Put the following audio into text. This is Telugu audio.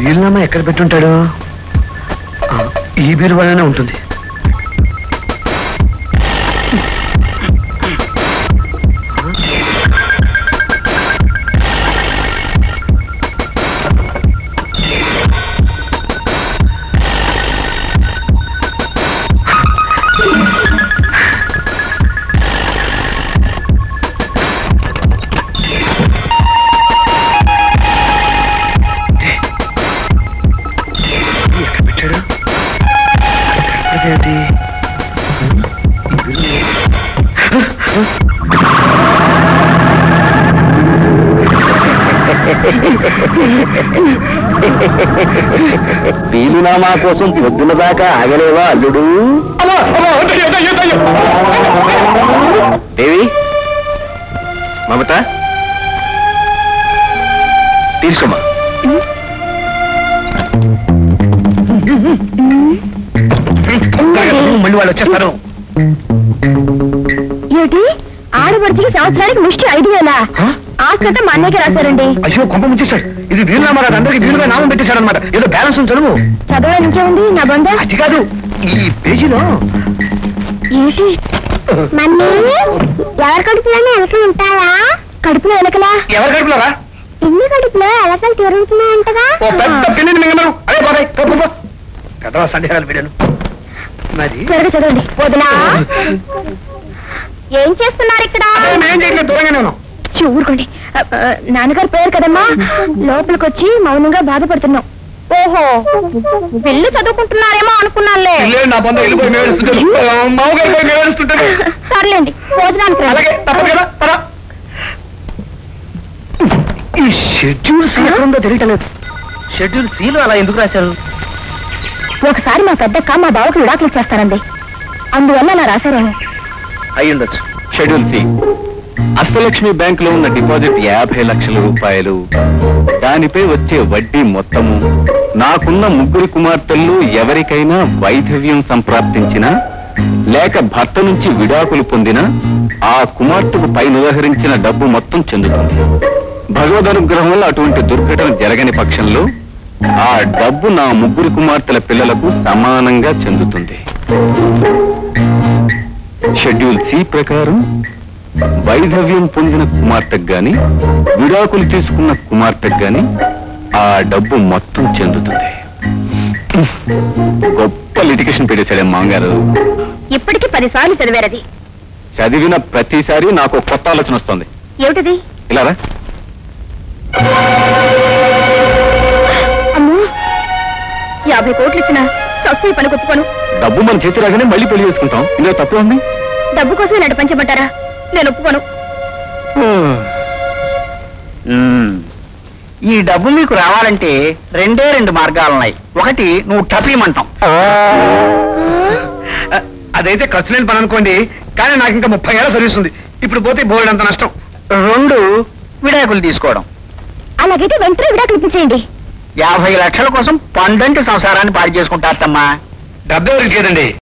వీలునామా ఎక్కడ పెట్టుంటాడు ఆ, ఈ బీరువాలోనే ఉంటుంది ఎక్కడ పెట్టాడు అదేంటి వీలునామా కోసం పొద్దున దాకా ఆగలేవా అల్లుడు దేవి మమత తీసుకోమా మళ్ళీ వాళ్ళు వచ్చేస్తారు ఏమిటి ఆడపడిచికి సంవత్సరానికి ముష్టి ఐదు వేల హ? ఆస్తి మా అన్నయ్యకి రాశారండి అయ్యో కొంప ముంచేశాడు ఇది వీలునామా కాదు అందరికి వీలుగా నామం పెట్టేశాడు అనమాట ఏదో బ్యాలెన్స్ ఉంది చదువు చదవడానికి ఇంకేముంది నా బంధ అది కాదు ఈ పేజీలో ఏమిటి మమ్మీ ఎవరి కడుపులోనే ఎలకలు ఉంటాయా కడుపులో ఎలకలా ఎవరు గడుపులారా ఎన్ని కడుపులో ఎలకలు తిరుగుతున్నాయంటగా ఓ పెద్ద పిల్లిని మింగమను అదే పోతాయి పో, పో, పో. పెద్దవా సందేహాలు వీడను మరి త్వరగా చదవండి వదినా ఏం చేస్తున్నారు ఇక్కడ మేం చేయట్లేదు దూరంగానే ఉన్నాం ఛీ, ఊరుకోండి అ, అ, నాన్నగారు పోయారు కదమ్మా లోపలికి వచ్చి మౌనంగా బాధపడుతున్నాం ఓహో పిల్లు చదువుకుంటున్నారేమో అనుకున్నానులే ఇల్లే నా బంధం వెళ్ళిపోయి మేము ఏడుస్తుంటాను మామగారు పోయి మేము ఏడుస్తుంటాను సర్లేండి భోజనానికి రండి. అలాగే తప్పదు కదా పద ఈ షెడ్యూల్ సి ఎక్కడ ఉందో తెలియటలేదు షెడ్యూల్ సీలు అలా ఎందుకు రాశారు ఒకసారి మా పెద్దక్క మా బావకు విడాకులు చేస్తారండి అందువల్ల అలా రాశారేమో అయి ఉండొచ్చు షెడ్యూల్ సి అష్టలక్ష్మి బ్యాంక్ లో ఉన్న డిపాజిట్ యాభై లక్షల రూపాయలు దానిపై వచ్చే వడ్డీ మొత్తము నాకున్న ముగ్గురు కుమార్తెల్లో ఎవరికైనా వైధవ్యం సంప్రాప్తించినా లేక భర్త నుంచి విడాకులు పొందినా ఆ కుమార్తెకు పైన ఉదహరించిన డబ్బు మొత్తం చెందుతుంది భగవద్ అనుగ్రహం వల్ల అటువంటి దుర్ఘటన జరగని పక్షంలో ఆ డబ్బు నా ముగ్గురు కుమార్తెల పిల్లలకు సమానంగా చెందుతుంది షెడ్యూల్ సి ప్రకారం వైధవ్యం పొందిన కుమార్తెకు గాని విడాకులు తీసుకున్న కుమార్తెకు గాని ఆ డబ్బు మొత్తం చెందుతుంది గొప్ప లిటికేషన్ పెట్టేశాడే మామగారు ఇప్పటికి పదిసార్లు చదివారది చదివిన ప్రతిసారి నాకు కొత్త ఆలోచన వస్తుంది ఏమిటది ఇలా రా. అమ్మో యాభై కోట్లు ఇచ్చిన చస్తూ పని ఒప్పుకోను డబ్బు మన చేతి రాగానే మళ్ళీ పెళ్లి చేసుకుంటాం ఇందులో తప్పు ఉంది డబ్బు కోసం నడు పంచబట్టారా నేను ఒప్పుకోను ఈ డబ్బు మీకు రావాలంటే రెండే రెండు మార్గాలున్నాయి ఒకటి నువ్వు టపీమంటాం అదైతే ఖర్చు లేని పని అనుకోండి కానీ నాకు ఇంకా ముప్పై ఏళ్ళ సర్వీస్ ఉంది ఇప్పుడు పోతే బోల్డ్ అంత నష్టం రెండు విడాకులు తీసుకోవడం అలాగైతే వెంటనే విడాకులు ఇప్పించేయండి యాభై లక్షల కోసం పండంటి సంసారాన్ని పాడు చేసుకుంటారమ్మా డబ్బు ఎవరికి లేదండి